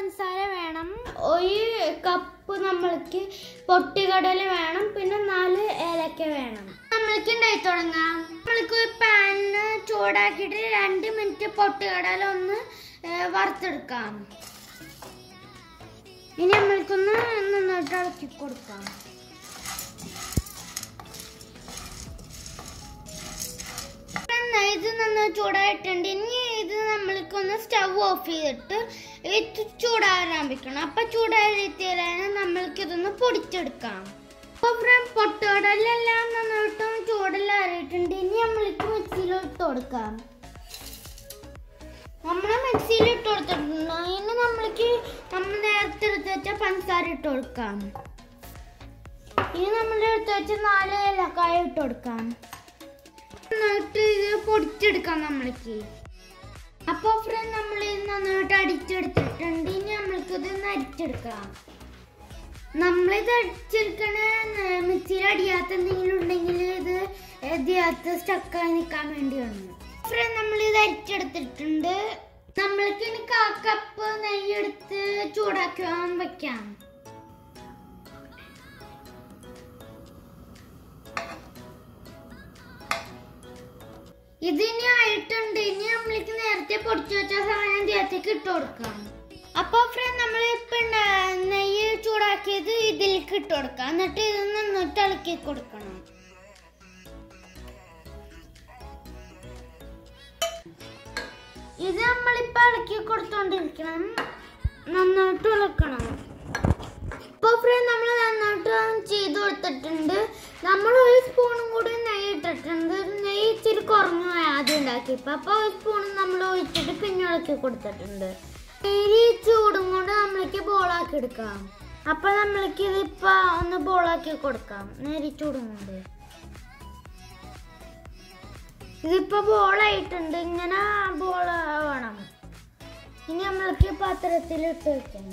പഞ്ചസാര വേണം ഒരു കപ്പ് നമ്മൾക്ക് പൊട്ടിക്കടല വേണം പിന്നെ നാല് ഏലക്ക വേണം നമ്മൾക്ക് ഉണ്ടായി തുടങ്ങാം നമ്മൾക്ക് ഒരു പാനിന് ചൂടാക്കിയിട്ട് രണ്ട് മിനിറ്റ് പൊട്ടിക്കടല ഒന്ന് ഏ, വറുത്തെടുക്കാം ഇനി നമ്മൾക്കൊന്ന് നന്നായിട്ട് ഇളക്കി കൊടുക്കാം പിന്നെ ഇത് നന്നായി ചൂടായിട്ടുണ്ട് ഇനി ഇത് നമ്മൾക്കൊന്ന് സ്റ്റവ് ഓഫ് ചെയ്തിട്ട് ഇത് ചൂടാരാമ്പിക്കണം അപ്പൊ ചൂടാരിത്തിയാലും നമ്മൾക്ക് ഇതൊന്ന് പൊടിച്ചെടുക്കാം അപ്പൊ ഫ്രണ്ട് പൊട്ടുകടലെല്ലാം നന്നായിട്ടും ചൂടിലാറിയിട്ടുണ്ട് ഇനി നമ്മൾക്ക് മിക്സിയിൽ ഇട്ട് കൊടുക്കാം നമ്മള് മിക്സിയിൽ ഇട്ട് കൊടുത്തിട്ടുണ്ട് ഇനി നമ്മൾക്ക് നമ്മൾ നേരത്തെ എടുത്ത് വെച്ച പഞ്ചസാര ഇട്ട് കൊടുക്കാം ഇനി നമ്മൾ എടുത്ത് വെച്ച നാല് ഏലക്കായ ഇട്ട് കൊടുക്കാം നന്നായിട്ട് ഇത് പൊടിച്ചെടുക്കാം നമ്മൾക്ക് അപ്പൊ ഫ്രണ്ട് നമ്മൾ ഇത് നന്നായിട്ട് അടിച്ചെടുത്തിട്ടുണ്ട് ഇനി നമ്മൾക്ക് ഇത് അരിച്ചെടുക്കാം നമ്മളിത് അടിച്ചെടുക്കണ മിക്സിയിൽ അടിയാത്ത എന്തെങ്കിലും ഉണ്ടെങ്കിൽ ഇത് ഇതിനകത്ത് സ്റ്റക്കായി നിൽക്കാൻ വേണ്ടിയാണ് ഫ്രണ്ട് നമ്മൾ ഇത് അരിച്ചെടുത്തിട്ടുണ്ട് നമ്മൾക്ക് ഇനി കാ കപ്പ് നെയ്യ് എടുത്ത് ചൂടാക്കാൻ വെക്കാം ഇതിനി ആയിട്ടുണ്ട് ഇനി നമ്മൾക്ക് നേരത്തെ പൊടിച്ചു വെച്ച സാധനം ദേഹത്തേക്ക് ഇട്ട് കൊടുക്കാം അപ്പൊ ഫ്രണ്ട് നമ്മൾ ഇപ്പൊ ഉണ്ടാ- നെയ്യ് ചൂടാക്കിയത് ഇതിലേക്ക് ഇട്ട് കൊടുക്കാം എന്നിട്ട് ഇത് നന്നായിട്ട് ഇളക്കി കൊടുക്കണം ഇത് നമ്മളിപ്പോ ഇളക്കി കൊടുത്തോണ്ടിരിക്കണം നന്നായിട്ട് ഇളക്കണം ഇപ്പൊ ഫ്രണ്ട് നമ്മൾ നന്നായിട്ട് ചെയ്ത് കൊടുത്തിട്ടുണ്ട് നമ്മൾ ഒരു സ്പൂണും കൂടി നെയ്യ് ഇട്ടിട്ടുണ്ട് നെയ്യ് ഇച്ചിരി കുറഞ്ഞു പോയി ആദ്യം ഉണ്ടാക്കിയപ്പോ അപ്പൊ ഒരു സ്പൂൺ നമ്മൾ ഒഴിച്ചിട്ട് പിന്നെ ഇളക്കി കൊടുത്തിട്ടുണ്ട് നെയ്യ് ചൂടും കൊണ്ട് നമ്മൾക്ക് ബോളാക്കി എടുക്കാം അപ്പൊ നമ്മൾക്ക് ഇതിപ്പോ ഒന്ന് ബോളാക്കി കൊടുക്കാം നേരി ചൂടും കൊണ്ട് ഇതിപ്പോ ബോളായിട്ടുണ്ട് ഇങ്ങനെ ബോൾ വേണം ഇനി നമ്മൾക്ക് പാത്രത്തിൽ ഇട്ട് വെക്കണം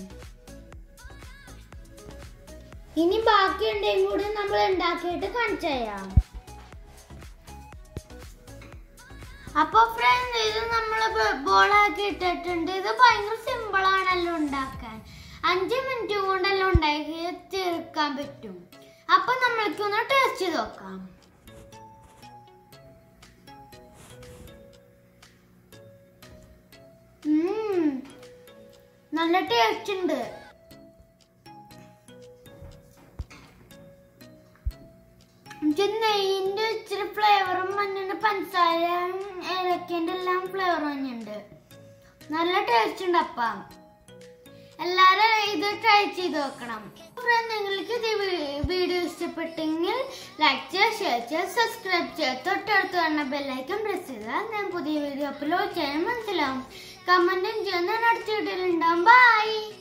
ഇനി ബാക്കി ഉണ്ടെങ്കിൽ കൂടി നമ്മൾ ഉണ്ടാക്കിയിട്ട് കാണിച്ചു തരാം അപ്പൊ ഫ്രണ്ട് ഇത് നമ്മൾ ബോളാക്കി ഇട്ടിട്ടുണ്ട് ഇത് ഭയങ്കര സിമ്പിൾ ആണല്ലോ ഉണ്ടാക്കാൻ അഞ്ച് മിനിറ്റ് കൊണ്ടല്ലോ ഉണ്ടാക്കി തീർക്കാൻ പറ്റും അപ്പൊ നമ്മൾക്ക് ഒന്ന് ടേസ്റ്റ് ചെയ്ത് നോക്കാം ഉം, നല്ല ടേസ്റ്റ് ഉണ്ട് എനിക്ക് നെയ്യിന്റെ ഇച്ചിരി ഫ്ലേവറും മഞ്ഞിന്റെ പഞ്ചസാര ഏലക്കേന്റെ എല്ലാം ഫ്ലേവർ മഞ്ഞുണ്ട് നല്ല ടേസ്റ്റ് ഉണ്ട് അപ്പം എല്ലാരും ഇത് ട്രൈ ചെയ്ത് നോക്കണം ഫ്രണ്ട് നിങ്ങൾക്ക് ഇത് വീഡിയോ ഇഷ്ടപ്പെട്ടെങ്കിൽ ലൈക്ക് ചെയ്യുക ഷെയർ ചെയ്യുക സബ്സ്ക്രൈബ് ചെയ്യുക തൊട്ടടുത്ത് കാണുന്ന ബെല്ലൈക്കൺ പ്രസ് ചെയ്താൽ ഞാൻ പുതിയ വീഡിയോ അപ്ലോഡ് ചെയ്യാൻ മനസ്സിലാവും കമന്റും ചെയ്യുന്ന അടുത്ത വീഡിയോയിൽ ഉണ്ടാവും ബൈ